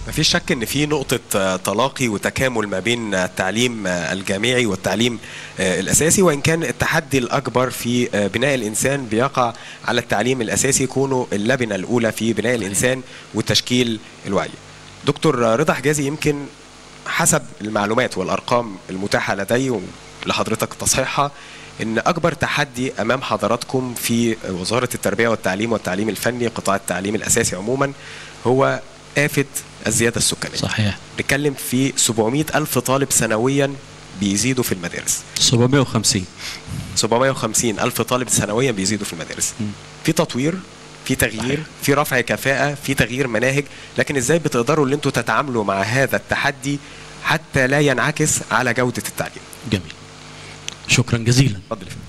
مفيش شك ان في نقطة آه، تلاقي وتكامل ما بين آه، التعليم آه، الجامعي والتعليم آه، الاساسي وان كان التحدي الاكبر في آه، بناء الانسان بيقع على التعليم الاساسي يكونوا اللبنة الاولى في بناء الانسان وتشكيل الوعي. دكتور آه، رضا حجازي يمكن حسب المعلومات والارقام المتاحة لدي لحضرتك تصحيحها ان اكبر تحدي امام حضراتكم في وزارة التربية والتعليم والتعليم الفني قطاع التعليم الاساسي عموما هو آفة الزيادة السكانية صحيح نتكلم في 700 ألف طالب سنويا بيزيدوا في المدارس 750 750 ألف طالب سنويا بيزيدوا في المدارس في تطوير في تغيير صحيح. في رفع كفاءة في تغيير مناهج لكن ازاي بتقدروا ان انتوا تتعاملوا مع هذا التحدي حتى لا ينعكس على جودة التعليم جميل شكرا جزيلا اتفضل يا فندم.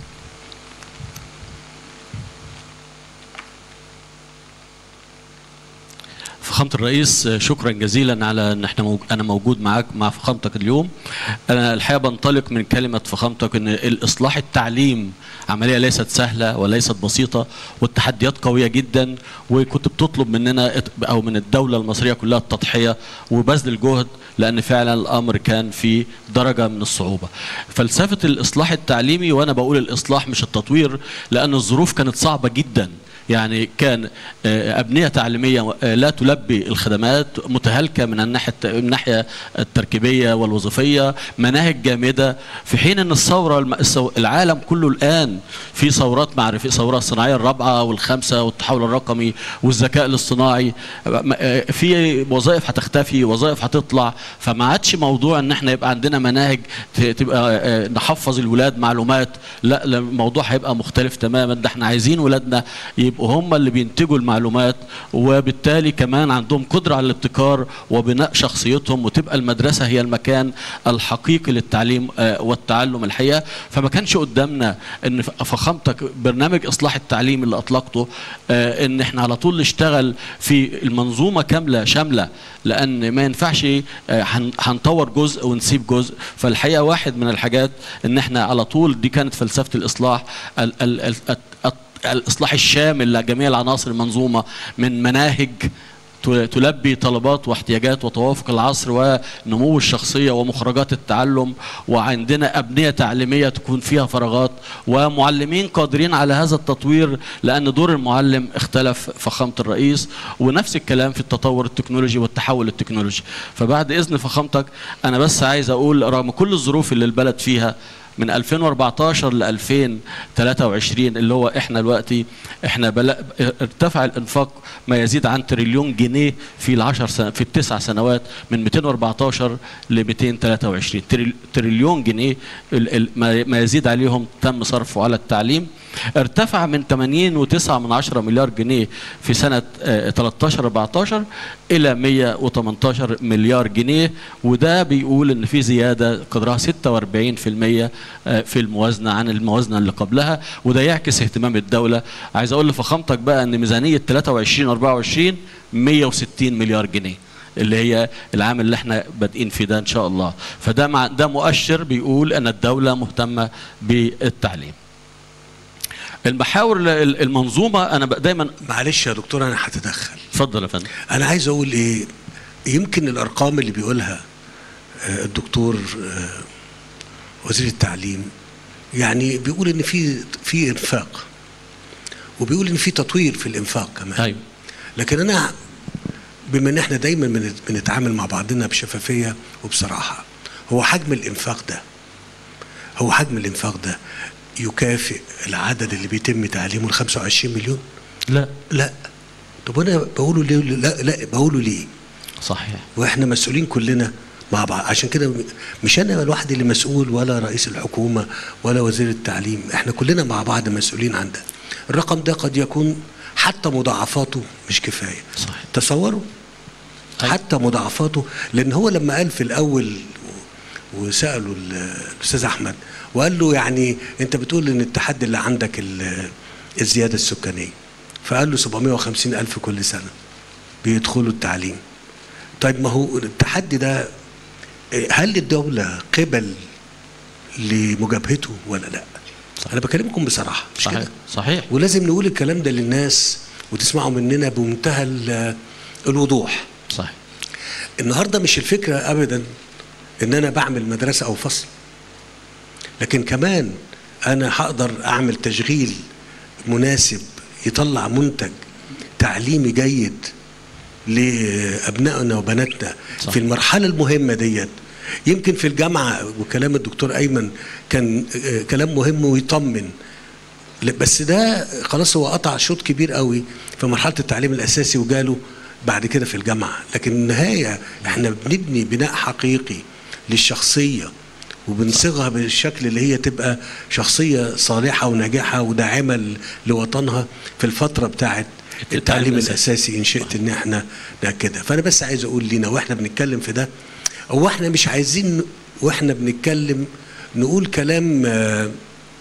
فخامة الرئيس شكرا جزيلا على ان احنا موج... انا موجود معاك مع فخامتك اليوم انا الحقيقه بنطلق من كلمه فخامتك ان الاصلاح التعليم عمليه ليست سهله وليست بسيطه والتحديات قويه جدا وكنت بتطلب مننا ات- او من الدوله المصريه كلها التضحيه وبذل الجهد لان فعلا الامر كان في درجه من الصعوبه فلسفه الاصلاح التعليمي وانا بقول الاصلاح مش التطوير لان الظروف كانت صعبه جدا يعني كان آه، أبنية تعليمية آه، لا تلبي الخدمات متهالكة من الناحية من الناحية التركيبية والوظيفية مناهج جامدة في حين أن الثورة الم- الثو- العالم كله الآن في ثورات معرفية الثورة الصناعية الرابعة والخامسة والتحول الرقمي والذكاء الاصطناعي آه، آه، في وظائف هتختفي وظائف هتطلع فما عادش موضوع ان احنا يبقى عندنا مناهج ت- تبقى آه، نحفظ الولاد معلومات لا لا، الموضوع هيبقى مختلف تماما ده احنا عايزين ولادنا يبقوا هم اللي بينتجوا المعلومات وبالتالي كمان عندهم قدرة على الابتكار وبناء شخصيتهم وتبقى المدرسة هي المكان الحقيقي للتعليم آه، والتعلم الحقيقة فما كانش قدامنا ان ف- فخامتك برنامج اصلاح التعليم اللي اطلقته آه، ان احنا على طول نشتغل في المنظومة كاملة شاملة لان ما ينفعش آه، هن- هنطور جزء ونسيب جزء فالحقيقة واحد من الحاجات ان احنا على طول دي كانت فلسفة الاصلاح ال ال ال الت- الاصلاح الشامل لجميع العناصر المنظومه من مناهج ت- تلبي طلبات واحتياجات وتوافق العصر ونمو الشخصيه ومخرجات التعلم وعندنا ابنيه تعليميه تكون فيها فراغات ومعلمين قادرين على هذا التطوير لان دور المعلم اختلف فخامه الرئيس ونفس الكلام في التطور التكنولوجي والتحول التكنولوجي فبعد اذن فخامتك انا بس عايز اقول رغم كل الظروف اللي البلد فيها من 2014 ل 2023 اللي هو احنا دلوقتي احنا بلا ارتفع الانفاق ما يزيد عن تريليون جنيه في العشر سنة في التسع سنوات من 214 ل 223 تريل- تريليون جنيه ال- ال- ما ما يزيد عليهم تم صرفه على التعليم ارتفع من 80.9 من 10 مليار جنيه في سنة آه، 13 14 إلى 118 مليار جنيه وده بيقول إن في زيادة قدرها 46% آه، في الموازنة عن الموازنة اللي قبلها وده يعكس اهتمام الدولة عايز أقول لفخامتك بقى إن ميزانية 23 24 160 مليار جنيه اللي هي العام اللي احنا بادئين فيه ده ان شاء الله فده مع ده مؤشر بيقول ان الدوله مهتمه بالتعليم المحاور ال- المنظومه انا بقى دايما معلش يا دكتور انا هتدخل اتفضل يا فندم انا عايز اقول ايه يمكن الارقام اللي بيقولها آه، الدكتور آه، وزير التعليم يعني بيقول ان في في انفاق وبيقول ان في تطوير في الانفاق كمان ايوه لكن انا بما ان احنا دايما بنت- بنتعامل مع بعضنا بشفافيه وبصراحه هو حجم الانفاق ده هو حجم الانفاق ده يكافئ العدد اللي بيتم تعليمه ال 25 مليون؟ لا لا طب انا بقوله ليه لا لا بقوله ليه؟ صحيح واحنا مسؤولين كلنا مع بعض عشان كده مش انا لوحدي اللي مسؤول ولا رئيس الحكومه ولا وزير التعليم احنا كلنا مع بعض مسؤولين عن ده الرقم ده قد يكون حتى مضاعفاته مش كفايه صحيح. تصوروا أيوة. حتى مضاعفاته لان هو لما قال في الاول وسالوا ال- الاستاذ احمد وقال له يعني انت بتقول ان التحدي اللي عندك ال- الزياده السكانيه فقال له 750 الف كل سنه بيدخلوا التعليم طيب ما هو التحدي ده إيه، هل الدوله قبل لمجابهته ولا لا انا بكلمكم بصراحه مش صحيح كده صحيح ولازم نقول الكلام ده للناس وتسمعوا مننا بمنتهى ال- الوضوح صحيح النهارده مش الفكره ابدا ان انا بعمل مدرسه او فصل لكن كمان انا هقدر اعمل تشغيل مناسب يطلع منتج تعليمي جيد لابنائنا وبناتنا صح. في المرحله المهمه ديت يمكن في الجامعه وكلام الدكتور ايمن كان آه، كلام مهم ويطمن لا، بس ده خلاص هو قطع شوط كبير قوي في مرحله التعليم الاساسي وجاله بعد كده في الجامعه لكن النهايه احنا بنبني بناء حقيقي للشخصيه وبنصيغها بالشكل اللي هي تبقى شخصيه صالحه وناجحه وداعمه ل- لوطنها في الفتره بتاعت التعليم التعليم الأساسي. الاساسي ان شئت ان احنا ده كده فانا بس عايز اقول لينا واحنا بنتكلم في ده هو احنا مش عايزين واحنا بنتكلم نقول كلام آه،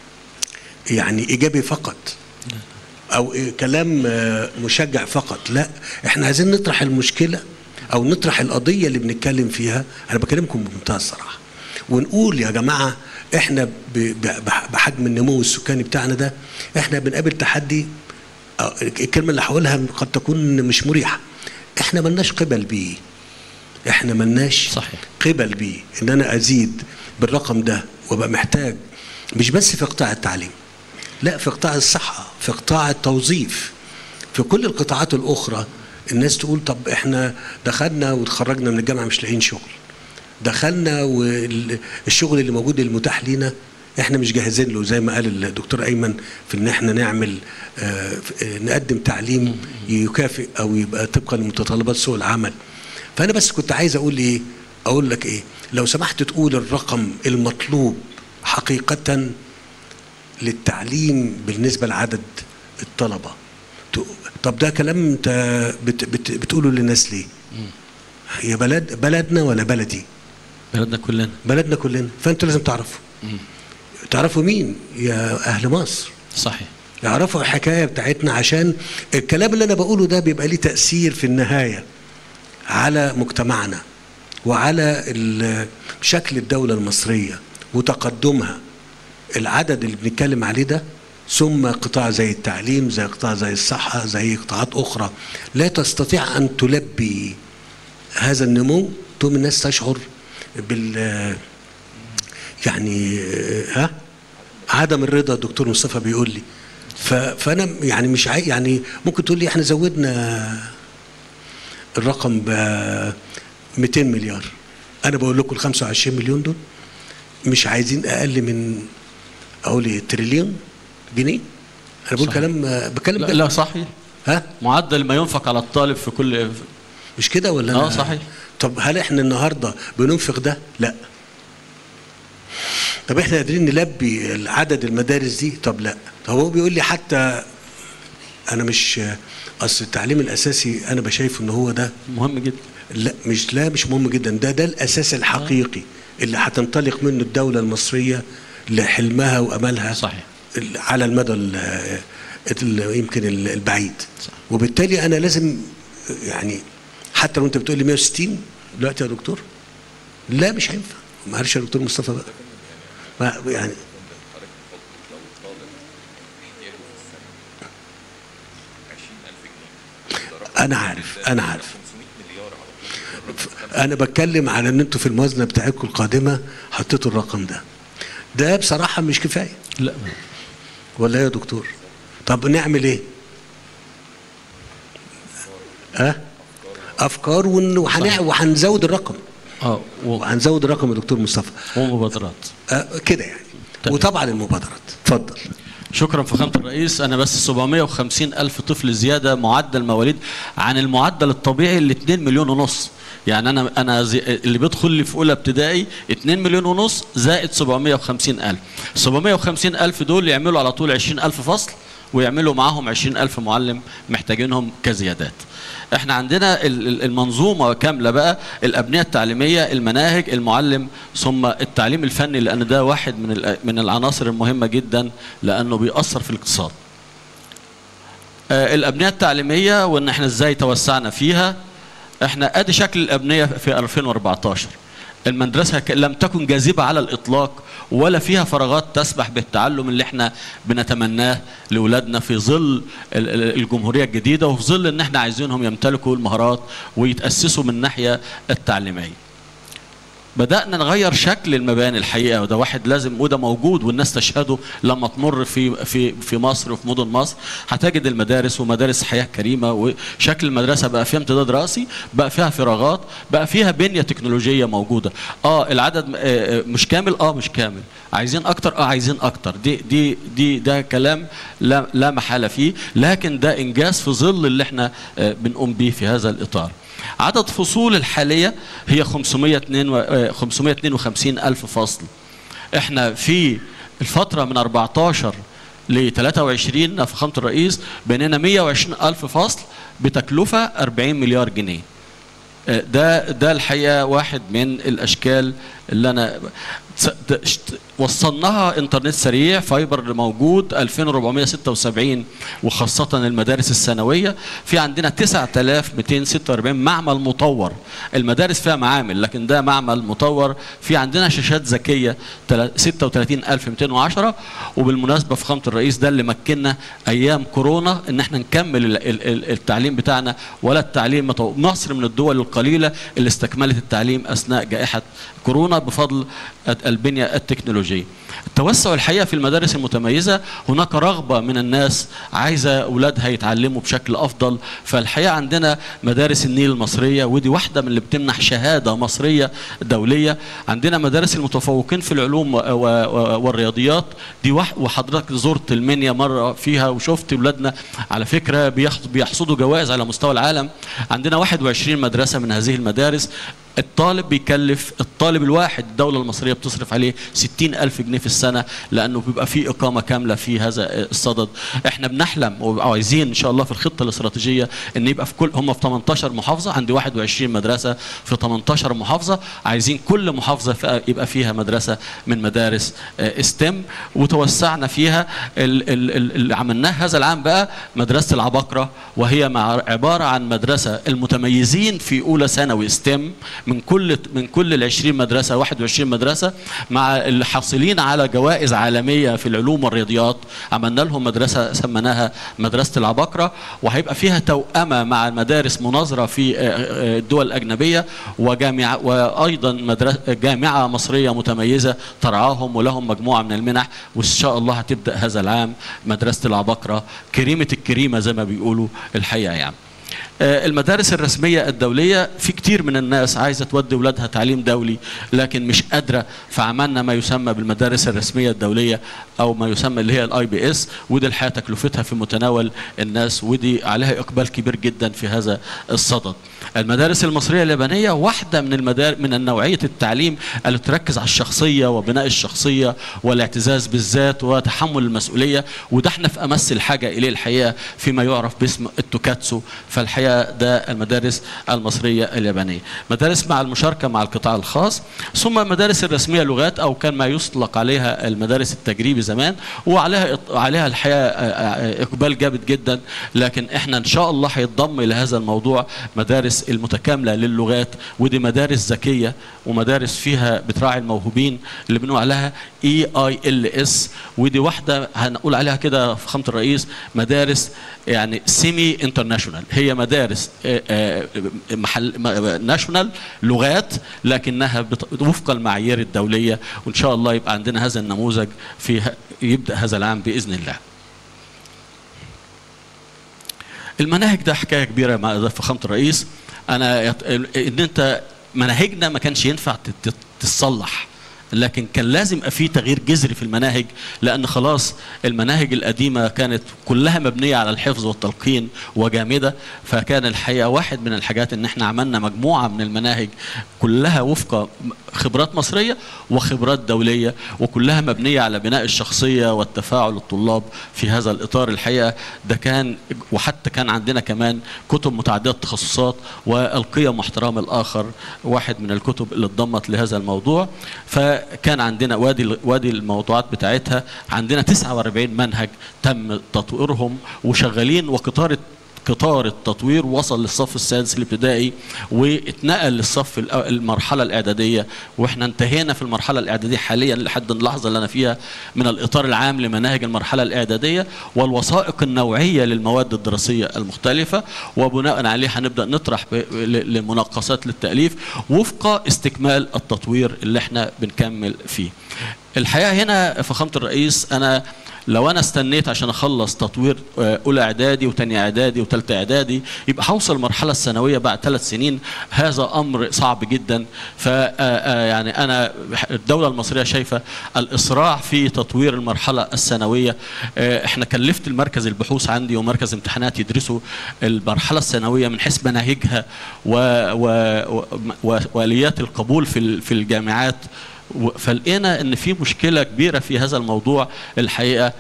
يعني ايجابي فقط او إيه كلام آه، مشجع فقط لا احنا عايزين نطرح المشكله او نطرح القضيه اللي بنتكلم فيها انا بكلمكم بمنتهى الصراحه ونقول يا جماعه احنا ب- ب- بح- بحجم النمو السكاني بتاعنا ده احنا بنقابل تحدي آه، الكلمه اللي هقولها قد تكون مش مريحه احنا ملناش قبل بيه احنا ملناش صحيح. قبل بيه ان انا ازيد بالرقم ده وابقى محتاج مش بس في قطاع التعليم لا في قطاع الصحه في قطاع التوظيف في كل القطاعات الاخرى الناس تقول طب احنا دخلنا وتخرجنا من الجامعه مش لاقيين شغل دخلنا والشغل اللي موجود المتاح لينا احنا مش جاهزين له زي ما قال الدكتور ايمن في ان احنا نعمل آه، آه، نقدم تعليم يكافئ او يبقى طبقا لمتطلبات سوق العمل فانا بس كنت عايز اقول ايه اقول لك ايه لو سمحت تقول الرقم المطلوب حقيقه للتعليم بالنسبه لعدد الطلبه ت- طب ده كلام انت بت بت بتقوله للناس ليه هي بلد بلدنا ولا بلدي بلدنا كلنا بلدنا كلنا فانتوا لازم تعرفوا تعرفوا مين يا اهل مصر صحيح يعرفوا الحكايه بتاعتنا عشان الكلام اللي انا بقوله ده بيبقى ليه تاثير في النهايه على مجتمعنا وعلى ال- شكل الدوله المصريه وتقدمها العدد اللي بنتكلم عليه ده ثم قطاع زي التعليم زي قطاع زي الصحه زي قطاعات اخرى لا تستطيع ان تلبي هذا النمو ثم الناس تشعر بال يعني ها عدم الرضا الدكتور مصطفى بيقول لي ف- فانا يعني مش عاي يعني ممكن تقول لي احنا زودنا الرقم ب 200 مليار انا بقول لكم ال 25 مليون دول مش عايزين اقل من اقول ايه تريليون جنيه انا بقول صحيح. كلام بكلم لا, بجد. لا صحيح ها معدل ما ينفق على الطالب في كل مش كده ولا آه، أنا- صحيح. طب هل احنا النهارده بننفق ده؟ لا طب احنا قادرين نلبي عدد المدارس دي؟ طب لا طب هو بيقول لي حتى انا مش اصل التعليم الاساسي انا بشايف ان هو ده مهم جدا لا مش لا مش مهم جدا ده ده الاساس الحقيقي اللي هتنطلق منه الدوله المصريه لحلمها واملها صحيح. ال- على المدى ال- ال- يمكن ال- البعيد صح. وبالتالي انا لازم يعني حتى لو انت بتقول لي 160 دلوقتي يا دكتور لا مش هينفع معلش يا دكتور مصطفى بقى ما- يعني انا عارف انا عارف انا بتكلم على ان انتوا في الموازنه بتاعتكم القادمه حطيتوا الرقم ده ده بصراحه مش كفايه لا ولا إيه يا دكتور طب نعمل ايه ها افكار ون- وهنع- صحيح. وهنزود الرقم اه و- وهنزود الرقم يا دكتور مصطفى ومبادرات آه كده يعني تمام. وطبعا المبادرات اتفضل شكرا فخامة الرئيس أنا بس 750 ألف طفل زيادة معدل مواليد عن المعدل الطبيعي ل 2 مليون ونص يعني أنا أنا زي اللي بيدخل لي في أولى ابتدائي 2 مليون ونص زائد 750 ألف 750 ألف دول يعملوا على طول 20 ألف فصل ويعملوا معاهم 20 ألف معلم محتاجينهم كزيادات احنا عندنا ال- ال- المنظومه كامله بقى الابنيه التعليميه المناهج المعلم ثم التعليم الفني لان ده واحد من ال- من العناصر المهمه جدا لانه بيأثر في الاقتصاد آه، الابنيه التعليميه وان احنا ازاي توسعنا فيها احنا ادي شكل الابنيه في 2014 المدرسة ك- لم تكن جاذبة على الإطلاق ولا فيها فراغات تسمح بالتعلم اللي احنا بنتمناه لأولادنا في ظل ال- ال- الجمهورية الجديدة وفي ظل ان احنا عايزينهم يمتلكوا المهارات ويتأسسوا من الناحية التعليمية بدأنا نغير شكل المباني الحقيقة وده واحد لازم وده موجود والناس تشهده لما تمر في في في مصر وفي مدن مصر هتجد المدارس ومدارس حياة كريمة وشكل المدرسة بقى فيها امتداد رأسي بقى فيها فراغات بقى فيها بنية تكنولوجية موجودة اه العدد آه، آه، مش كامل اه مش كامل عايزين اكتر اه عايزين اكتر دي دي دي ده كلام لا لا محالة فيه لكن ده انجاز في ظل اللي احنا آه، بنقوم بيه في هذا الإطار عدد فصول الحالية هي 552 آه، 552 ألف فصل احنا في الفترة من 14 ل 23 فخامة الرئيس بنينا 120 ألف فصل بتكلفة 40 مليار جنيه آه، ده ده الحقيقه واحد من الاشكال اللي انا س- د- شت- وصلناها انترنت سريع فايبر موجود 2476 وخاصه المدارس الثانويه في عندنا 9246 معمل مطور المدارس فيها معامل لكن ده معمل مطور في عندنا شاشات ذكيه تلا- 36210 وبالمناسبه فخامه الرئيس ده اللي مكننا ايام كورونا ان احنا نكمل ال- ال- ال- التعليم بتاعنا ولا التعليم مطو- مصر من الدول القليله اللي استكملت التعليم اثناء جائحه كورونا بفضل الت- البنيه التكنولوجيه. التوسع الحقيقه في المدارس المتميزه هناك رغبه من الناس عايزه اولادها يتعلموا بشكل افضل فالحقيقه عندنا مدارس النيل المصريه ودي واحده من اللي بتمنح شهاده مصريه دوليه عندنا مدارس المتفوقين في العلوم و- و- والرياضيات دي واحد وحضرتك زرت المنيا مره فيها وشفت اولادنا على فكره بيحص- بيحصدوا جوائز على مستوى العالم عندنا 21 مدرسه من هذه المدارس الطالب بيكلف الطالب الواحد الدولة المصرية بتصرف عليه 60 ألف جنيه في السنة لأنه بيبقى فيه إقامة كاملة في هذا الصدد احنا بنحلم وعايزين إن شاء الله في الخطة الاستراتيجية أن يبقى في كل هم في 18 محافظة عندي 21 مدرسة في 18 محافظة عايزين كل محافظة فيها- يبقى فيها مدرسة من مدارس ستيم وتوسعنا فيها ال- ال- ال- اللي عملناه هذا العام بقى مدرسة العباقرة وهي مع عبارة عن مدرسة المتميزين في أولى ثانوي ستيم من كل من كل ال 20 مدرسة 21 مدرسة مع الحاصلين على جوائز عالمية في العلوم والرياضيات عملنا لهم مدرسة سميناها مدرسة العباقرة وهيبقى فيها توأمة مع مدارس مناظرة في آه، آه، الدول الأجنبية وجامعة وأيضا مدرسة جامعة مصرية متميزة ترعاهم ولهم مجموعة من المنح وإن شاء الله هتبدأ هذا العام مدرسة العباقرة كريمة الكريمة زي ما بيقولوا الحقيقة يعني آه، المدارس الرسمية الدولية في كتير من الناس عايزة تودي ولادها تعليم دولي لكن مش قادرة فعملنا ما يسمى بالمدارس الرسمية الدولية أو ما يسمى اللي هي الاي بي اس ودي الحقيقة تكلفتها في متناول الناس ودي عليها إقبال كبير جدا في هذا الصدد المدارس المصرية اليابانية واحدة من المدار من نوعية التعليم اللي تركز على الشخصية وبناء الشخصية والاعتزاز بالذات وتحمل المسؤولية وده احنا في أمس الحاجة إليه الحقيقة فيما يعرف باسم التوكاتسو فالحقيقة ده المدارس المصرية اليابانية مدارس مع المشاركة مع القطاع الخاص ثم المدارس الرسمية لغات أو كان ما يطلق عليها المدارس التجريبي زمان وعليها عليها الحقيقة آه، آه، إقبال جامد جدا لكن احنا إن شاء الله هيتضم إلى هذا الموضوع مدارس المتكاملة للغات ودي مدارس ذكية ومدارس فيها بتراعي الموهوبين اللي بنقول عليها اي اي ال اس ودي واحدة هنقول عليها كده فخامة الرئيس مدارس يعني سيمي انترناشونال هي مدارس آه، آه، محل م- ناشونال لغات لكنها بت- وفق المعايير الدولية وإن شاء الله يبقى عندنا هذا النموذج في ه- يبدأ هذا العام بإذن الله المناهج ده حكايه كبيره مع فخامه الرئيس انا يط... ان انت مناهجنا ما كانش ينفع تت- تتصلح لكن كان لازم يبقى في تغيير جذري في المناهج لان خلاص المناهج القديمه كانت كلها مبنيه على الحفظ والتلقين وجامده فكان الحقيقه واحد من الحاجات ان احنا عملنا مجموعه من المناهج كلها وفق خبرات مصريه وخبرات دوليه وكلها مبنيه على بناء الشخصيه والتفاعل الطلاب في هذا الاطار الحقيقه ده كان وحتى كان عندنا كمان كتب متعدده التخصصات والقيم واحترام الاخر واحد من الكتب اللي اتضمت لهذا الموضوع فكان عندنا وادي وادي الموضوعات بتاعتها عندنا 49 منهج تم تطويرهم وشغالين وقطار قطار التطوير وصل للصف السادس الابتدائي واتنقل للصف الأ- المرحله الاعداديه واحنا انتهينا في المرحله الاعداديه حاليا لحد اللحظه اللي انا فيها من الاطار العام لمناهج المرحله الاعداديه والوثائق النوعيه للمواد الدراسيه المختلفه وبناء عليه هنبدا نطرح ب- ل- لمناقصات للتاليف وفق استكمال التطوير اللي احنا بنكمل فيه. الحقيقه هنا فخامه الرئيس انا لو انا استنيت عشان اخلص تطوير آه، اولى اعدادي وثانيه اعدادي وثالثه اعدادي يبقى هوصل المرحله الثانويه بعد ثلاث سنين هذا امر صعب جدا ف يعني انا الدوله المصريه شايفه الاسراع في تطوير المرحله الثانويه آه، احنا كلفت المركز البحوث عندي ومركز امتحانات يدرسوا المرحله الثانويه من حيث مناهجها و... و... و... واليات القبول في ال- في الجامعات و- فلقينا ان في مشكله كبيره في هذا الموضوع الحقيقه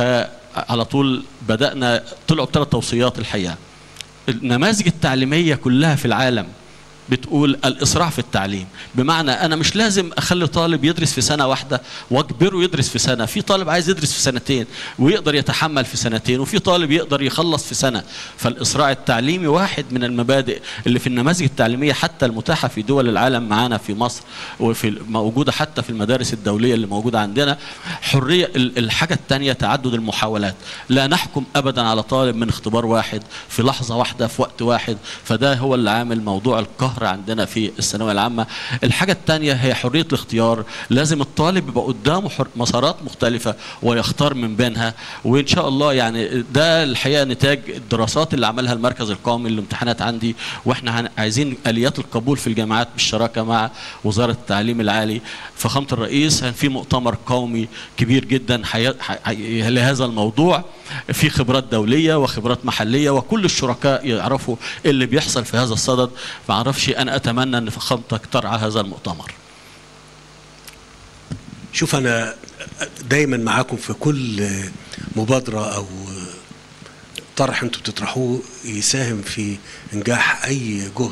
فعلى طول بدانا طلعوا بثلاث توصيات الحقيقه النماذج التعليميه كلها في العالم بتقول الاسراع في التعليم بمعنى انا مش لازم اخلي طالب يدرس في سنه واحده واجبره يدرس في سنه في طالب عايز يدرس في سنتين ويقدر يتحمل في سنتين وفي طالب يقدر يخلص في سنه فالاسراع التعليمي واحد من المبادئ اللي في النماذج التعليميه حتى المتاحه في دول العالم معانا في مصر وفي موجوده حتى في المدارس الدوليه اللي موجوده عندنا حريه ال- الحاجه الثانيه تعدد المحاولات لا نحكم ابدا على طالب من اختبار واحد في لحظه واحده في وقت واحد فده هو اللي عامل موضوع القهر عندنا في الثانويه العامه الحاجه الثانيه هي حريه الاختيار لازم الطالب يبقى قدامه حر- مسارات مختلفه ويختار من بينها وان شاء الله يعني ده الحقيقه نتاج الدراسات اللي عملها المركز القومي للامتحانات عندي واحنا هن- عايزين اليات القبول في الجامعات بالشراكه مع وزاره التعليم العالي فخامه الرئيس في مؤتمر قومي كبير جدا حي... حي... لهذا الموضوع في خبرات دوليه وخبرات محليه وكل الشركاء يعرفوا اللي بيحصل في هذا الصدد ما اعرفش انا اتمنى ان فخامتك ترعى هذا المؤتمر شوف انا دايما معاكم في كل مبادره او طرح انتوا بتطرحوه يساهم في انجاح اي جهد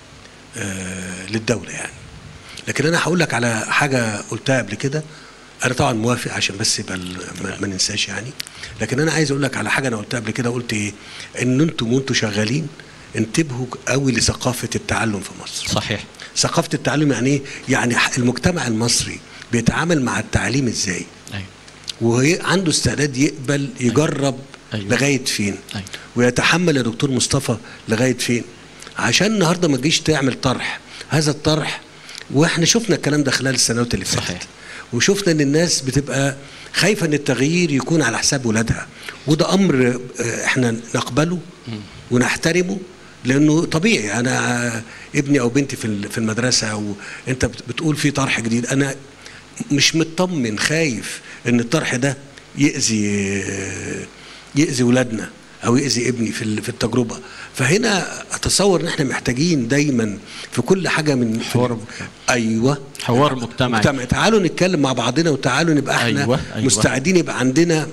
آه، للدوله يعني لكن انا هقول لك على حاجه قلتها قبل كده انا طبعا موافق عشان بس يبقى ال- ما, ما ننساش يعني لكن انا عايز اقول لك على حاجه انا قلتها قبل كده قلت ايه ان انتم وانتم شغالين انتبهوا قوي لثقافه التعلم في مصر صحيح ثقافه التعلم يعني ايه يعني المجتمع المصري بيتعامل مع التعليم ازاي أيوة. وعنده استعداد يقبل يجرب أيوة. لغايه فين أيوة. ويتحمل يا دكتور مصطفى لغايه فين عشان النهارده ما تجيش تعمل طرح هذا الطرح واحنا شفنا الكلام ده خلال السنوات اللي فاتت صحيح. وشفنا ان الناس بتبقى خايفه ان التغيير يكون على حساب ولادها وده امر آه، احنا نقبله ونحترمه لانه طبيعي انا آه، ابني او بنتي في ال- في المدرسه وانت بت- بتقول في طرح جديد انا مش مطمن خايف ان الطرح ده يأذي آه، يأذي ولادنا او يأذي ابني في ال- في التجربه فهنا اتصور ان احنا محتاجين دايما في كل حاجه من في حوار ايوه حوار مجتمعي. مجتمع. تعالوا نتكلم مع بعضنا وتعالوا نبقى احنا أيوة، أيوة. مستعدين يبقى عندنا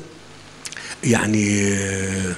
يعني آه،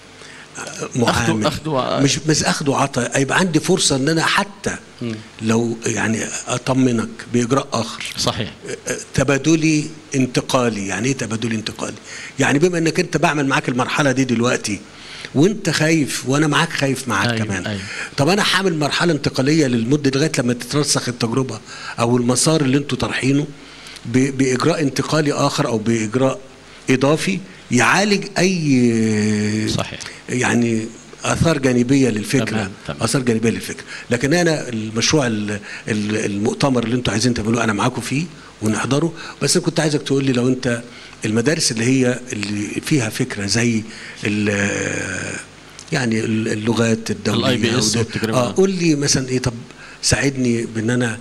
معامل أخذ وع- مش مش اخد وعطا يبقى عندي فرصه ان انا حتى لو يعني اطمنك باجراء اخر صحيح تبادلي انتقالي يعني ايه تبادلي انتقالي يعني بما انك انت بعمل معاك المرحله دي دلوقتي وانت خايف وانا معاك خايف معاك أيوة، كمان أيوة. طب انا هعمل مرحله انتقاليه للمده لغايه لما تترسخ التجربه او المسار اللي انتوا طارحينه ب- باجراء انتقالي اخر او باجراء اضافي يعالج اي صحيح. يعني اثار جانبيه للفكره تمام، تمام. اثار جانبيه للفكره لكن انا المشروع ال- ال- المؤتمر اللي انتوا عايزين تعملوه انا معاكم فيه ونحضره بس انا كنت عايزك تقول لي لو انت المدارس اللي هي اللي فيها فكره زي ال- يعني اللغات الدوليه ال IBS وده- والتجربة. اه قول لي مثلا ايه طب ساعدني بان انا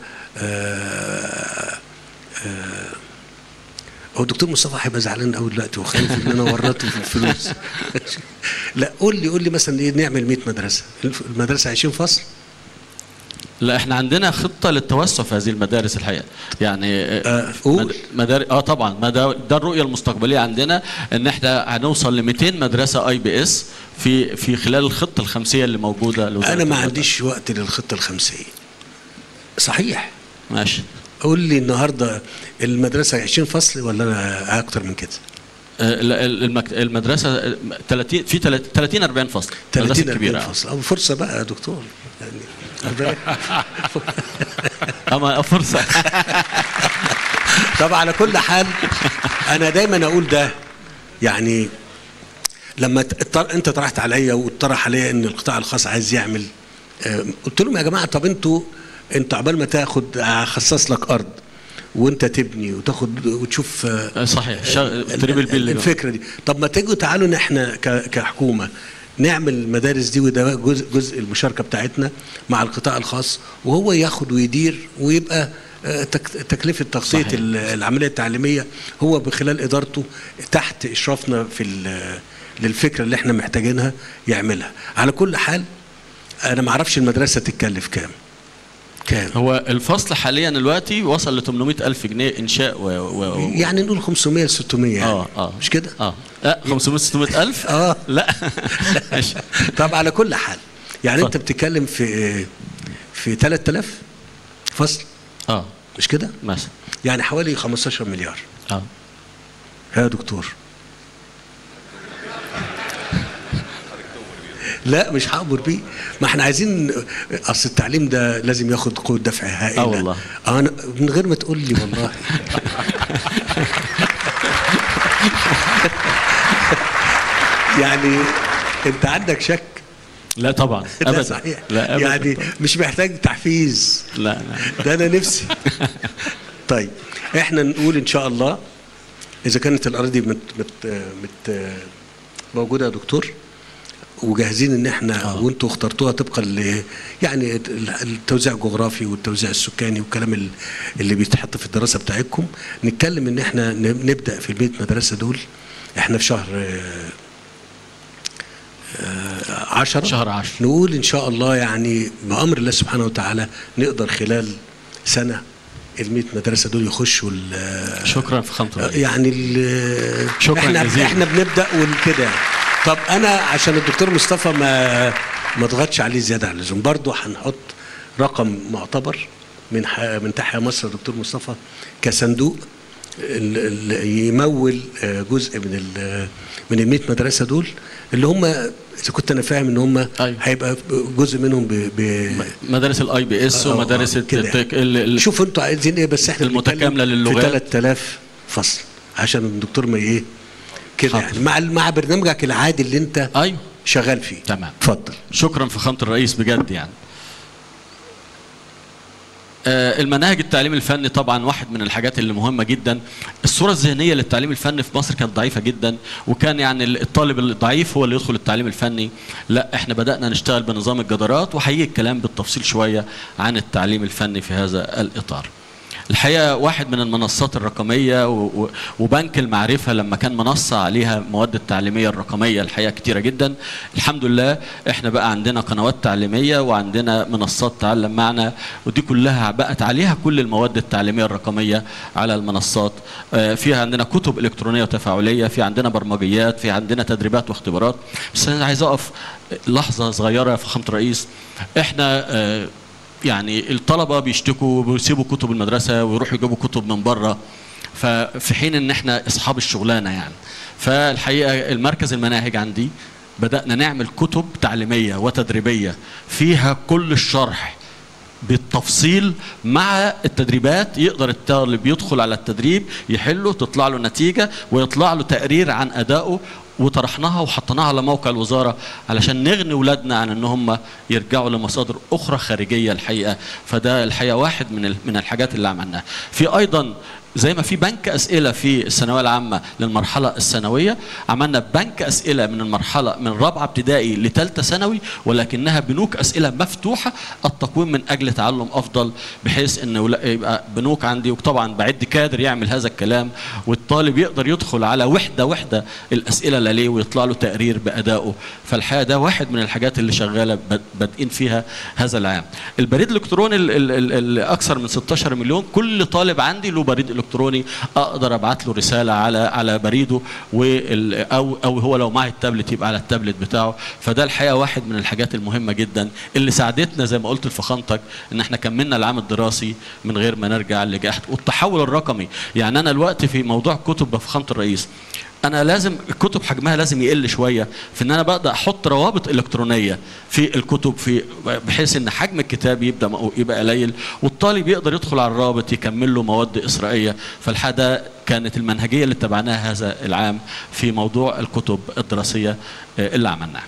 آه آه هو الدكتور مصطفى هيبقى زعلان قوي دلوقتي وخايف ان انا ورطته في الفلوس لا قول لي قول لي مثلا ايه نعمل 100 مدرسه المدرسه 20 فصل لا احنا عندنا خطه للتوسع في هذه المدارس الحقيقه يعني آه، قول. مد- مدار اه طبعا ما ده, ده الرؤيه المستقبليه عندنا ان احنا هنوصل ل 200 مدرسه اي بي اس في في خلال الخطه الخمسيه اللي موجوده لوزارة انا ما التربية. عنديش وقت للخطه الخمسيه صحيح ماشي قول لي النهارده المدرسه 20 فصل ولا انا اكتر من كده ال- ال- المك- المدرسه آه، 30 في 30 40 فصل 30 مدرسة 40 كبيره فصل أو فرصه بقى يا دكتور يعني ربنا- اما فرصه طب على كل حال انا دايما اقول ده يعني لما ت- اطر- انت طرحت عليا واطرح عليا ان القطاع الخاص عايز يعمل آه، قلت لهم يا جماعه طب انتوا انت عقبال ما تاخد اخصص لك ارض وانت تبني وتاخد وتشوف آه، صحيح شغ... تريب البيل الفكره دي طب ما تيجوا تعالوا ان احنا ك- كحكومه نعمل المدارس دي وده جزء جزء المشاركه بتاعتنا مع القطاع الخاص وهو ياخد ويدير ويبقى آه، تك- تكلفه تغطيه صحيح. ال- العمليه التعليميه هو بخلال ادارته تحت اشرافنا في ال- للفكره اللي احنا محتاجينها يعملها على كل حال انا ما اعرفش المدرسه تتكلف كام كام هو الفصل حاليا دلوقتي وصل ل 800 الف جنيه انشاء و... و... و... يعني نقول 500 ل 600 يعني اه اه مش كده اه لا 500 600 الف اه لا ماشي طب على كل حال يعني انت اتفضل. بتتكلم في في 3000 فصل اه مش كده مثلا يعني حوالي 15 مليار اه يا دكتور لا مش هأمر بيه ما احنا عايزين اصل التعليم ده لازم ياخد قوه دفع هائله آه والله. انا من غير ما تقول لي والله يعني انت عندك شك لا طبعا لا ابدا صحيح لا ابدا يعني مش محتاج تحفيز لا لا ده انا نفسي طيب احنا نقول ان شاء الله اذا كانت الاراضي مت مت مت موجوده يا دكتور وجاهزين ان احنا آه. وانتوا اخترتوها طبقا ل يعني التوزيع الجغرافي والتوزيع السكاني والكلام ال- اللي بيتحط في الدراسه بتاعتكم نتكلم ان احنا ن- نبدا في البيت مدرسه دول احنا في شهر آه، آه، عشرة شهر عشرة. نقول ان شاء الله يعني بامر الله سبحانه وتعالى نقدر خلال سنه ال 100 مدرسه دول يخشوا ال- شكرا في خمسة رأيك. يعني ال- شكراً احنا جزيلاً. احنا بنبدا والكده يعني. طب انا عشان الدكتور مصطفى ما ما ضغطش عليه زياده عن اللزوم برضه هنحط رقم معتبر من ح- من تحيا مصر يا دكتور مصطفى كصندوق ال- ال- يمول آه، جزء من ال من ال 100 مدرسه دول اللي هم اذا كنت انا فاهم ان هم أيوة. هيبقى جزء منهم ب, ب مدارس الاي بي اس آه، آه، ومدارس آه، كده. التك... ال... ال... شوفوا انتوا عايزين ايه بس احنا المتكاملة بنتكلم للغات. في 3000 فصل عشان الدكتور ما ايه كده حاضر. يعني مع مع برنامجك العادي اللي انت ايوه شغال فيه تمام. اتفضل شكرا فخامة الرئيس بجد يعني آه، المناهج التعليم الفني طبعا واحد من الحاجات اللي مهمه جدا الصوره الذهنيه للتعليم الفني في مصر كانت ضعيفه جدا وكان يعني الطالب الضعيف هو اللي يدخل التعليم الفني لا احنا بدانا نشتغل بنظام الجدارات وهيجي الكلام بالتفصيل شويه عن التعليم الفني في هذا الاطار الحقيقه واحد من المنصات الرقميه و- و- وبنك المعرفه لما كان منصه عليها مواد التعليميه الرقميه الحقيقه كتيره جدا الحمد لله احنا بقى عندنا قنوات تعليميه وعندنا منصات تعلم معنا ودي كلها بقت عليها كل المواد التعليميه الرقميه على المنصات آه، فيها عندنا كتب الكترونيه وتفاعليه في عندنا برمجيات في عندنا تدريبات واختبارات بس انا عايز اقف لحظه صغيره يا فخامه الرئيس احنا آه، يعني الطلبه بيشتكوا وبيسيبوا كتب المدرسه ويروحوا يجيبوا كتب من بره ففي حين ان احنا اصحاب الشغلانه يعني فالحقيقه المركز المناهج عندي بدانا نعمل كتب تعليميه وتدريبيه فيها كل الشرح بالتفصيل مع التدريبات يقدر الطالب يدخل على التدريب يحله تطلع له نتيجه ويطلع له تقرير عن ادائه وطرحناها وحطيناها على موقع الوزاره علشان نغني اولادنا عن ان هم يرجعوا لمصادر اخرى خارجيه الحقيقه فده الحقيقه واحد من ال- من الحاجات اللي عملناها في ايضا زي ما في بنك اسئله في الثانويه العامه للمرحله الثانويه عملنا بنك اسئله من المرحله من رابعه ابتدائي لثالثه ثانوي ولكنها بنوك اسئله مفتوحه التقويم من اجل تعلم افضل بحيث انه لا- يبقى بنوك عندي وطبعا بعد كادر يعمل هذا الكلام والطالب يقدر يدخل على وحده وحده الاسئله اللي عليه ويطلع له تقرير بادائه فالحقيقه ده واحد من الحاجات اللي شغاله بد- بادئين فيها هذا العام البريد الالكتروني ال- ال- ال- ال- اكثر من 16 مليون كل طالب عندي له بريد الكتروني اقدر ابعت له رساله على على بريده وال او او هو لو معي التابلت يبقى على التابلت بتاعه فده الحقيقه واحد من الحاجات المهمه جدا اللي ساعدتنا زي ما قلت لفخامتك ان احنا كملنا العام الدراسي من غير ما نرجع لجاحة والتحول الرقمي يعني انا الوقت في موضوع كتب بفخامه الرئيس انا لازم الكتب حجمها لازم يقل شويه في ان انا بقدر احط روابط الكترونيه في الكتب في بحيث ان حجم الكتاب يبدا م- يبقى قليل والطالب يقدر يدخل على الرابط يكمل له مواد اسرائيه فالحقيقه ده كانت المنهجيه اللي اتبعناها هذا العام في موضوع الكتب الدراسيه آه، اللي عملناها.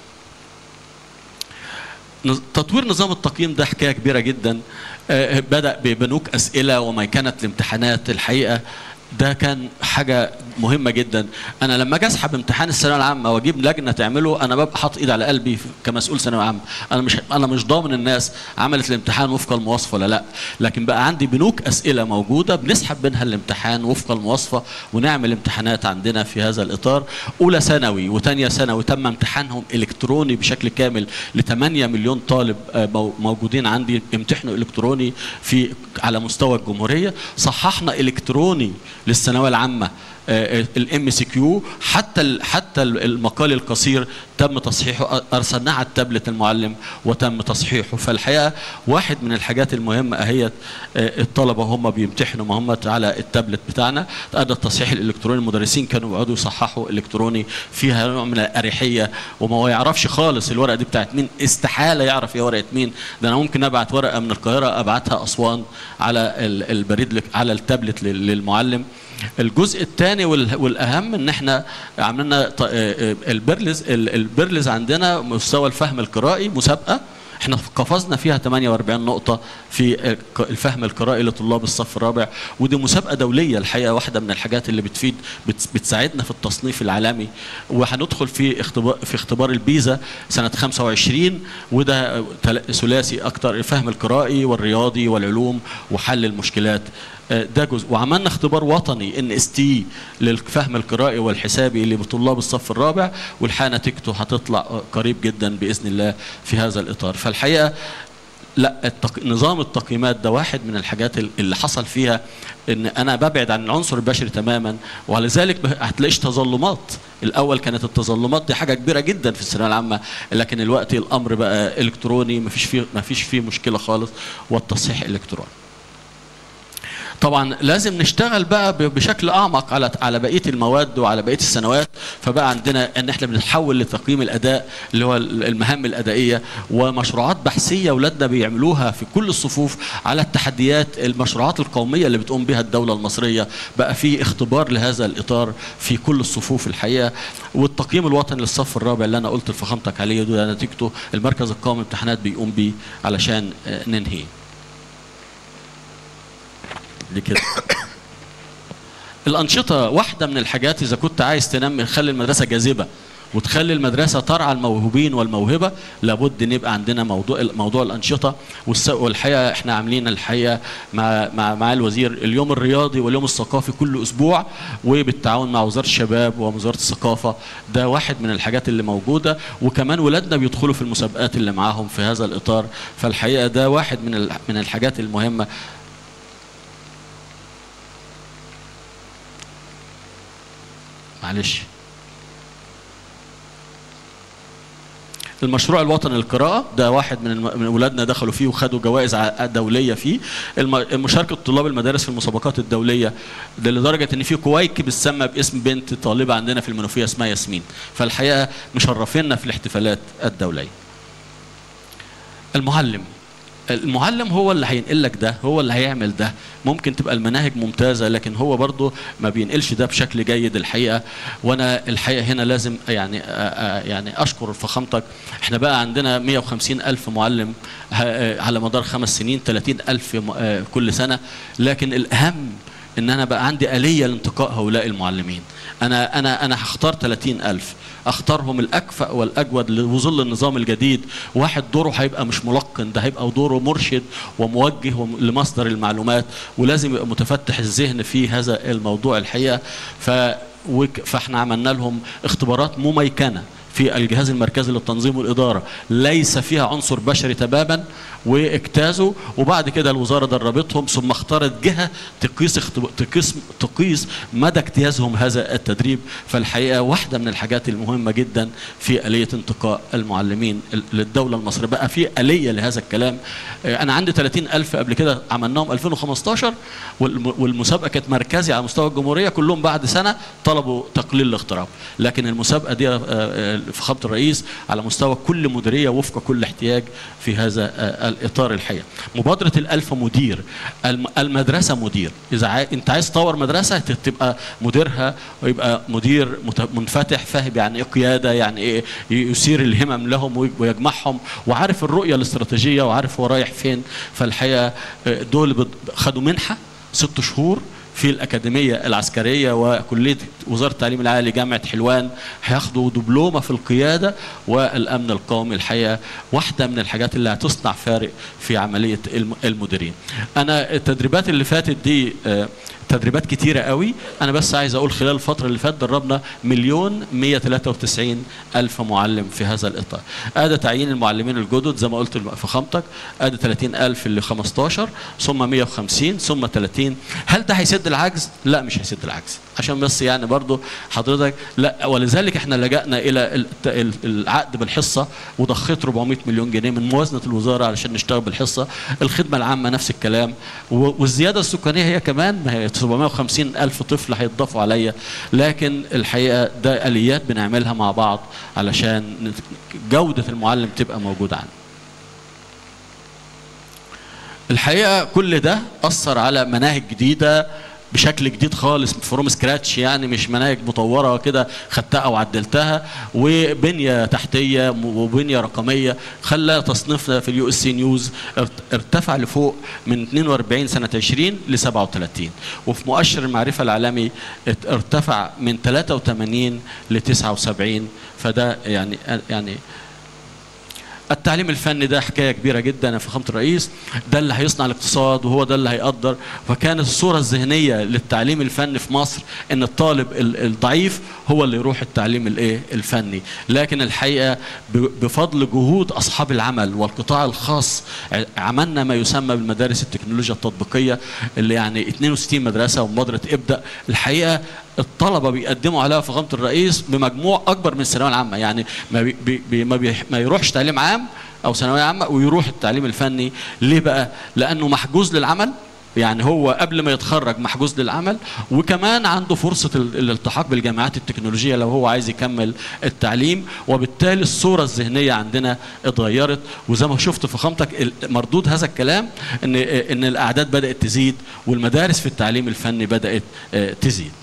نز- تطوير نظام التقييم ده حكايه كبيره جدا آه، بدا ببنوك اسئله وميكنه الامتحانات الحقيقه ده كان حاجه مهمه جدا انا لما اجي اسحب امتحان الثانويه العامه واجيب لجنه تعمله انا ببقى حاطط ايدي على قلبي كمسؤول ثانويه عامه انا مش انا مش ضامن الناس عملت الامتحان وفق المواصفه ولا لا لكن بقى عندي بنوك اسئله موجوده بنسحب منها الامتحان وفق المواصفه ونعمل امتحانات عندنا في هذا الاطار اولى ثانوي وثانيه ثانوي تم امتحانهم الكتروني بشكل كامل ل 8 مليون طالب آه، مو- موجودين عندي امتحنوا الكتروني في على مستوى الجمهوريه صححنا الكتروني للثانويه العامه الام سي كيو حتى ال- حتى ال- المقال القصير تم تصحيحه أ- ارسلناه على التابلت المعلم وتم تصحيحه فالحقيقه واحد من الحاجات المهمه اهيت آه، الطلبه هم بيمتحنوا ما هم على التابلت بتاعنا ادى التصحيح الالكتروني المدرسين كانوا بيقعدوا يصححوا الكتروني فيها نوع من الاريحيه وما هو يعرفش خالص الورقه دي بتاعت مين استحاله يعرف هي ورقه مين ده انا ممكن ابعت ورقه من القاهره ابعتها اسوان على ال- البريد لك- على التابلت لل- للمعلم الجزء الثاني والاهم ان احنا عملنا ط- آه، آه، البرلز ال- البرلز عندنا مستوى الفهم القرائي مسابقه احنا قفزنا فيها 48 نقطة في الك- الفهم القرائي لطلاب الصف الرابع ودي مسابقة دولية الحقيقة واحدة من الحاجات اللي بتفيد بت- بتساعدنا في التصنيف العالمي وهندخل في اختبار في اختبار البيزا سنة 25 وده تل- ثلاثي أكتر الفهم القرائي والرياضي والعلوم وحل المشكلات آه، ده جزء وعملنا اختبار وطني ان اس تي للفهم القرائي والحسابي لطلاب الصف الرابع والحقيقه نتيجته هتطلع آه، قريب جدا باذن الله في هذا الاطار فالحقيقه لا التق... نظام التقييمات ده واحد من الحاجات ال- اللي حصل فيها ان انا ببعد عن العنصر البشري تماما ولذلك ب- هتلاقيش تظلمات الاول كانت التظلمات دي حاجه كبيره جدا في الثانويه العامه لكن الوقت الامر بقى الكتروني مفيش فيه مفيش فيه مشكله خالص والتصحيح الكتروني طبعا لازم نشتغل بقى ب- بشكل اعمق على على بقيه المواد وعلى بقيه السنوات فبقى عندنا ان احنا بنتحول لتقييم الاداء اللي هو المهام الادائيه ومشروعات بحثيه اولادنا بيعملوها في كل الصفوف على التحديات المشروعات القوميه اللي بتقوم بها الدوله المصريه بقى في اختبار لهذا الاطار في كل الصفوف الحقيقه والتقييم الوطني للصف الرابع اللي انا قلت لفخامتك عليه ده نتيجته المركز القومي للامتحانات بيقوم بيه علشان آه، ننهيه دي كده الأنشطة واحدة من الحاجات إذا كنت عايز تنمي تخلي المدرسة جاذبة وتخلي المدرسة ترعى الموهوبين والموهبة لابد ان يبقى عندنا موضوع موضوع الأنشطة والس- والحقيقة احنا عاملين الحقيقة مع مع مع الوزير اليوم الرياضي واليوم الثقافي كل أسبوع وبالتعاون مع وزارة الشباب ووزارة الثقافة ده واحد من الحاجات اللي موجودة وكمان ولادنا بيدخلوا في المسابقات اللي معاهم في هذا الإطار فالحقيقة ده واحد من ال- من الحاجات المهمة معلش المشروع الوطني للقراءة ده واحد من الم- من أولادنا دخلوا فيه وخدوا جوائز ع- دولية فيه الم- مشاركة طلاب المدارس في المسابقات الدولية ده لدرجة إن في كويكب اتسمى باسم بنت طالبة عندنا في المنوفية اسمها ياسمين فالحقيقة مشرفينا في الاحتفالات الدولية المعلم المعلم هو اللي هينقل لك ده هو اللي هيعمل ده ممكن تبقى المناهج ممتازة لكن هو برضه ما بينقلش ده بشكل جيد الحقيقة وأنا الحقيقة هنا لازم يعني آه، آه، يعني أشكر فخامتك احنا بقى عندنا 150 ألف معلم ه- آه، على مدار خمس سنين 30 ألف م- آه، كل سنة لكن الأهم ان انا بقى عندي آلية لانتقاء هؤلاء المعلمين انا انا انا هختار 30 ألف اختارهم الاكفأ والاجود لظل النظام الجديد واحد دوره هيبقى مش ملقن ده هيبقى دوره مرشد وموجه وم- لمصدر المعلومات ولازم يبقى متفتح الذهن في هذا الموضوع الحقيقه ف وك- فاحنا عملنا لهم اختبارات مميكنه في في الجهاز المركزي للتنظيم والاداره ليس فيها عنصر بشري تماما واجتازوا وبعد كده الوزاره دربتهم ثم اختارت جهه تقيس اختب... تقيس تقيس مدى اجتيازهم هذا التدريب فالحقيقه واحده من الحاجات المهمه جدا في اليه انتقاء المعلمين للدوله المصريه بقى في اليه لهذا الكلام انا عندي 30 الف قبل كده عملناهم 2015 والمسابقه كانت مركزي على مستوى الجمهوريه كلهم بعد سنه طلبوا تقليل الاغتراب لكن المسابقه دي فخامه الرئيس على مستوى كل مديريه وفق كل احتياج في هذا الاطار الحقيقه مبادره الالف مدير المدرسه مدير اذا عاي... انت عايز تطور مدرسه تبقى مديرها ويبقى مدير منفتح فاهم يعني ايه قياده يعني ايه يثير الهمم لهم ويجمعهم وعارف الرؤيه الاستراتيجيه وعارف هو رايح فين فالحقيقه دول خدوا منحه ست شهور في الأكاديمية العسكرية وكلية وزارة التعليم العالي جامعة حلوان هياخدوا دبلومة في القيادة والأمن القومي الحقيقة واحدة من الحاجات اللي هتصنع فارق في عملية المديرين أنا التدريبات اللي فاتت دي تدريبات كتيرة قوي أنا بس عايز أقول خلال الفترة اللي فاتت دربنا مليون 193 ألف معلم في هذا الإطار أدى تعيين المعلمين الجدد زي ما قلت فخامتك أدى 30 ألف اللي 15 ثم 150 ثم 30 هل ده هيسد العجز؟ لا مش هيسد العجز عشان بس يعني برضو حضرتك لا ولذلك احنا لجأنا إلى العقد بالحصة وضخيت 400 مليون جنيه من موازنة الوزارة علشان نشتغل بالحصة الخدمة العامة نفس الكلام والزيادة السكانية هي كمان ما هي 750 ألف طفل هيتضافوا عليا لكن الحقيقة ده آليات بنعملها مع بعض علشان جودة المعلم تبقى موجودة عندنا الحقيقة كل ده أثر على مناهج جديدة بشكل جديد خالص فروم سكراتش يعني مش مناهج مطوره كده خدتها وعدلتها وبنيه تحتيه وبنيه رقميه خلى تصنيفنا في اليو اس سي نيوز ارتفع لفوق من 42 سنه 20 ل 37 وفي مؤشر المعرفه العالمي ارتفع من 83 ل 79 فده يعني يعني التعليم الفني ده حكايه كبيره جدا يا فخامه الرئيس ده اللي هيصنع الاقتصاد وهو ده اللي هيقدر فكانت الصوره الذهنيه للتعليم الفني في مصر ان الطالب الضعيف هو اللي يروح التعليم الايه الفني لكن الحقيقه بفضل جهود اصحاب العمل والقطاع الخاص عملنا ما يسمى بالمدارس التكنولوجيا التطبيقيه اللي يعني 62 مدرسه ومبادره ابدا الحقيقه الطلبه بيقدموا عليها فخامه الرئيس بمجموع اكبر من الثانويه العامه يعني ما بي بي ما, بي ما يروحش تعليم عام او ثانويه عامه ويروح التعليم الفني ليه بقى لانه محجوز للعمل يعني هو قبل ما يتخرج محجوز للعمل وكمان عنده فرصة الالتحاق بالجامعات التكنولوجية لو هو عايز يكمل التعليم وبالتالي الصورة الذهنية عندنا اتغيرت وزي ما شفت في خامتك مردود هذا الكلام ان ان الاعداد بدأت تزيد والمدارس في التعليم الفني بدأت تزيد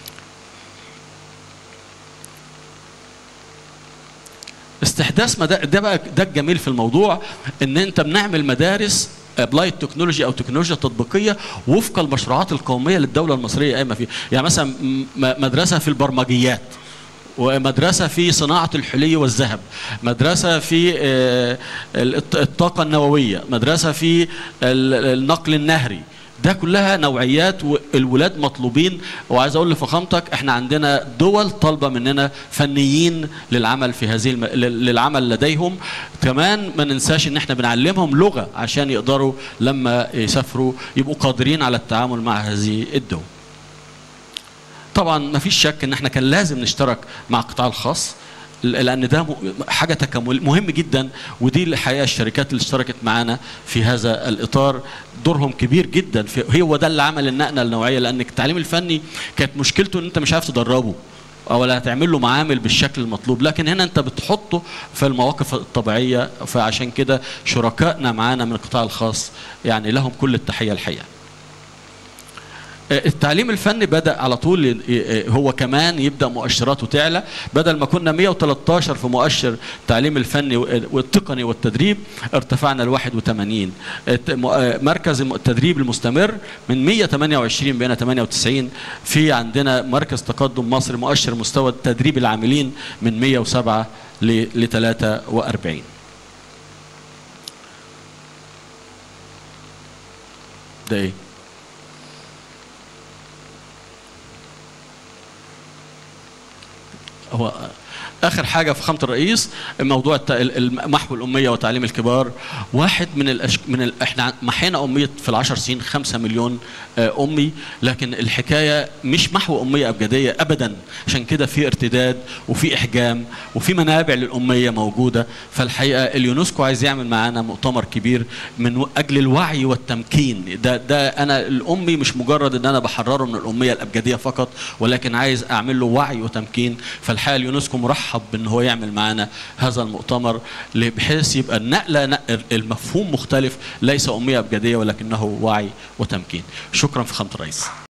استحداث مدارس ده بقى ده الجميل في الموضوع ان انت بنعمل مدارس ابلايد تكنولوجي او تكنولوجيا تطبيقيه وفق المشروعات القوميه للدوله المصريه قايمه فيها يعني مثلا مدرسه في البرمجيات ومدرسة في صناعة الحلي والذهب مدرسة في الطاقة النووية مدرسة في النقل النهري ده كلها نوعيات والولاد مطلوبين وعايز اقول لفخامتك احنا عندنا دول طالبه مننا فنيين للعمل في هذه الم... للعمل لديهم كمان ما ننساش ان احنا بنعلمهم لغه عشان يقدروا لما يسافروا يبقوا قادرين على التعامل مع هذه الدول طبعا ما فيش شك ان احنا كان لازم نشترك مع القطاع الخاص لان ده حاجه تكامل مهم جدا ودي الحقيقه الشركات اللي اشتركت معانا في هذا الاطار دورهم كبير جدا في هو ده اللي عمل النقله النوعيه لان التعليم الفني كانت مشكلته ان انت مش عارف تدربه او لا هتعمل له معامل بالشكل المطلوب لكن هنا انت بتحطه في المواقف الطبيعيه فعشان كده شركائنا معانا من القطاع الخاص يعني لهم كل التحيه الحقيقه التعليم الفني بدا على طول هو كمان يبدا مؤشراته تعلى بدل ما كنا 113 في مؤشر التعليم الفني والتقني والتدريب ارتفعنا ل 81 مركز التدريب المستمر من 128 بين 98 في عندنا مركز تقدم مصر مؤشر مستوى تدريب العاملين من 107 ل 43 ده ايه هو اخر حاجه في خامه الرئيس موضوع الت- ال- ال- محو الاميه وتعليم الكبار واحد من الأش... من ال... احنا محينا اميه في العشر سنين خمسة مليون آه، امي لكن الحكايه مش محو اميه ابجديه ابدا عشان كده في ارتداد وفي احجام وفي منابع للاميه موجوده فالحقيقه اليونسكو عايز يعمل معانا مؤتمر كبير من اجل الوعي والتمكين ده ده انا الامي مش مجرد ان انا بحرره من الاميه الابجديه فقط ولكن عايز اعمل له وعي وتمكين فالحقيقه اليونسكو مرحب بان هو يعمل معانا هذا المؤتمر ل- بحيث يبقى النقله نق- المفهوم مختلف ليس اميه ابجديه ولكنه وعي وتمكين شكرا في خامه الرئيس